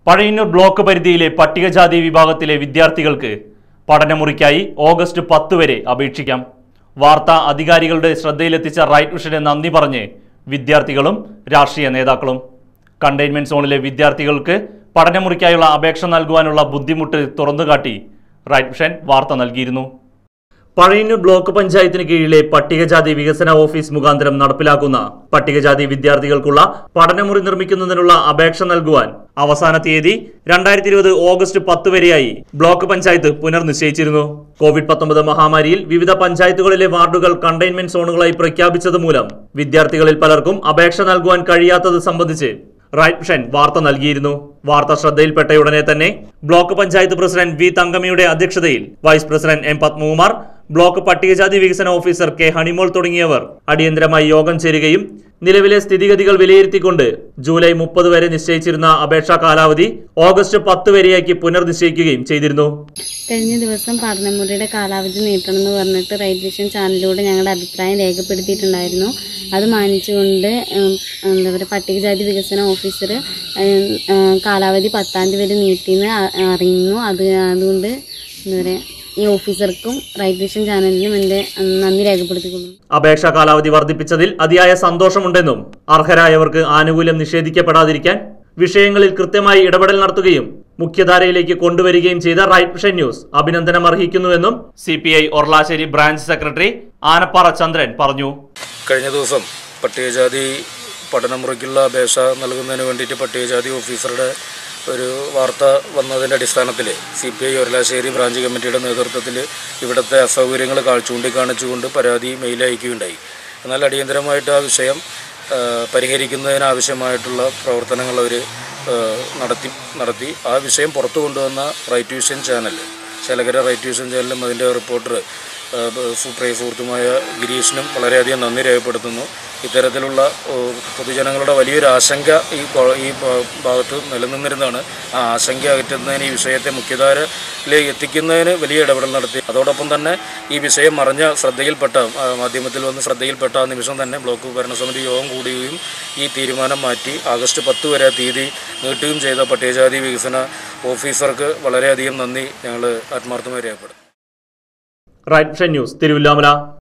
Pazhayannur block പരിധിയിലെ പട്ടികജാതി വിഭാഗത്തിലെ വിദ്യാർത്ഥികൾക്ക് പഠനമുറിക്കായി ഓഗസ്റ്റ് പത്ത് വരെ അപേക്ഷിക്കാം വാർത്താ അധികാരികളുടെ ശ്രദ്ധയിലെത്തിച്ച റൈറ്റ് വിഷന് നന്ദി പറഞ്ഞ് വിദ്യാർത്ഥികളും രാഷ്ട്രീയ നേതാക്കളും കണ്ടെയ്ൻമെന്റ് സോണിലെ വിദ്യാർത്ഥികൾക്ക് പഠനമുറിക്കായുള്ള അപേക്ഷ നൽകുവാനുള്ള ബുദ്ധിമുട്ട് തുറന്നുകാട്ടി റൈറ്റ് വിഷൻ വാർത്ത നൽകിയിരുന്നു പഴയന്നൂർ ബ്ലോക്ക് പഞ്ചായത്തിന് കീഴിലെ പട്ടികജാതി വികസന ഓഫീസ് മുഖാന്തരം നടപ്പിലാക്കുന്ന പട്ടികജാതി വിദ്യാർത്ഥികൾക്കുള്ള പഠനമുറി നിർമ്മിക്കുന്നതിനുള്ള അപേക്ഷ നൽകുവാൻ അവസാന തീയതി രണ്ടായിരത്തി ഇരുപത് ഓഗസ്റ്റ് പത്ത് വരെയായി ബ്ലോക്ക് പഞ്ചായത്ത് പുനർനിശ്ചയിച്ചിരുന്നു കോവിഡ് പത്തൊമ്പത് മഹാമാരിയിൽ വിവിധ പഞ്ചായത്തുകളിലെ വാർഡുകൾ കണ്ടെയ്ൻമെന്റ് സോണുകളായി പ്രഖ്യാപിച്ചത് മൂലം വിദ്യാർത്ഥികളിൽ പലർക്കും അപേക്ഷ നൽകുവാൻ കഴിയാത്തത് സംബന്ധിച്ച് റൈറ്റ് വിഷൻ വാർത്ത നൽകിയിരുന്നു വാർത്ത ശ്രദ്ധയിൽപ്പെട്ടയുടനെ തന്നെ ബ്ലോക്ക് പഞ്ചായത്ത് പ്രസിഡന്റ് വി തങ്കമ്മയുടെ അധ്യക്ഷതയിൽ vice president M Padmakumar block പട്ടികജാതി വികസന ഓഫീസർ കെ ഹണിമോൾ തുടങ്ങിയവർ അടിയന്തരമായി യോഗം ചേരുകയും നിലവിലെ സ്ഥിതിഗതികൾ വിലയിരുത്തിക്കൊണ്ട് ജൂലൈ മുപ്പത് വരെ നിശ്ചയിച്ചിരുന്ന അപേക്ഷാ കാലാവധി ഓഗസ്റ്റ് പത്ത് വരെയാക്കി പുനർനിശ്ചയിക്കുകയും ചെയ്തിരുന്നു കഴിഞ്ഞ ദിവസം പഠനമുറിയുടെ കാലാവധി നീട്ടണമെന്ന് പറഞ്ഞിട്ട് റൈറ്റ് വിഷൻ ചാനലിലൂടെ ഞങ്ങളുടെ അഭിപ്രായം രേഖപ്പെടുത്തിയിട്ടുണ്ടായിരുന്നു അത് മാനിച്ചുകൊണ്ട് ഉം, എന്താ പറയുക പട്ടികജാതി വികസന ഓഫീസർ ഉം, ഉം, കാലാവധി പത്താം തീയതി വരെ നീട്ടിയെന്ന് അ- അറിയുന്നു അത് അതുകൊണ്ട് എന്താ പറയുക ഈ ഓഫീസർക്കും റൈറ്റ് വിഷൻ ചാനലിനും എൻ്റെ ഉം, നന്ദി രേഖപ്പെടുത്തിക്കൊള്ളുന്നു അപേക്ഷാ കാലാവധി വർദ്ധിപ്പിച്ചതിൽ അതിയായ സന്തോഷമുണ്ടെന്നും അർഹരായവർക്ക് ആനുകൂല്യം നിഷേധിക്കപ്പെടാതിരിക്കാൻ വിഷയങ്ങളിൽ കൃത്യമായി ഇടപെടൽ നടത്തുകയും മുഖ്യധാരയിലേക്ക് കൊണ്ടുവരികയും ചെയ്ത റൈറ്റ് വിഷൻ ന്യൂസ് അഭിനന്ദനം അർഹിക്കുന്നുവെന്നും C P I Orlassery branch secretary Anappara Chandran പറഞ്ഞു കഴിഞ്ഞ ദിവസം പട്ടികജാതി പഠനമുറിക്കുള്ള അപേക്ഷ നൽകുന്നതിന് വേണ്ടിയിട്ട് പട്ടികജാതി ഓഫീസറുടെ ഒരു വാർത്ത വന്നതിൻ്റെ അടിസ്ഥാനത്തിൽ C P I Orlassery branch കമ്മിറ്റിയുടെ നേതൃത്വത്തിൽ ഇവിടുത്തെ അസൗകര്യങ്ങൾ കാ- ചൂണ്ടിക്കാണിച്ചുകൊണ്ട് പരാതി മെയിൽ അയക്കുകയുണ്ടായി എന്നാൽ അടിയന്തരമായിട്ട് ആ വിഷയം ആ, പരിഹരിക്കുന്നതിനാവശ്യമായിട്ടുള്ള പ്രവർത്തനങ്ങൾ അവർ നടത്തി നടത്തി ആ വിഷയം പുറത്തു കൊണ്ടുവന്ന right vision channel Chelakkara right vision ചാനലും അതിൻ്റെ റിപ്പോർട്ടർ പ്രിയ സുഹൃത്തുമായ ഗിരീഷിനും വളരെയധികം നന്ദി രേഖപ്പെടുത്തുന്നു ഇത്തരത്തിലുള്ള ഓ, പൊതുജനങ്ങളുടെ വലിയൊരു ആശങ്ക ഈ കൊ- ഈ ഭാ- ഭാഗത്ത് നിലനിന്നിരുന്നതാണ് ആ ആശങ്ക അകറ്റുന്നതിന് ഈ വിഷയത്തെ മുഖ്യധാരയിലേക്ക് എത്തിക്കുന്നതിന് വലിയ ഇടപെടൽ നടത്തി അതോടൊപ്പം തന്നെ ഈ വിഷയം മറിഞ്ഞ ശ്രദ്ധയിൽപ്പെട്ട ആ, മാധ്യമത്തിൽ വന്ന് ശ്രദ്ധയിൽപ്പെട്ട ആ നിമിഷം തന്നെ ബ്ലോക്ക് ഭരണസമിതി യോഗം കൂടുകയും ഈ തീരുമാനം മാറ്റി ആഗസ്റ്റ് പത്ത് വരെ തീയതി നീട്ടുകയും ചെയ്ത പട്ടികജാതി വികസന ഓഫീസർക്ക് വളരെയധികം നന്ദി ഞങ്ങൾ ആത്മാർത്ഥമായി രേഖപ്പെടുത്തുന്നു റൈറ്റ് വിഷൻ ന്യൂസ് തിരുവില്ലാമല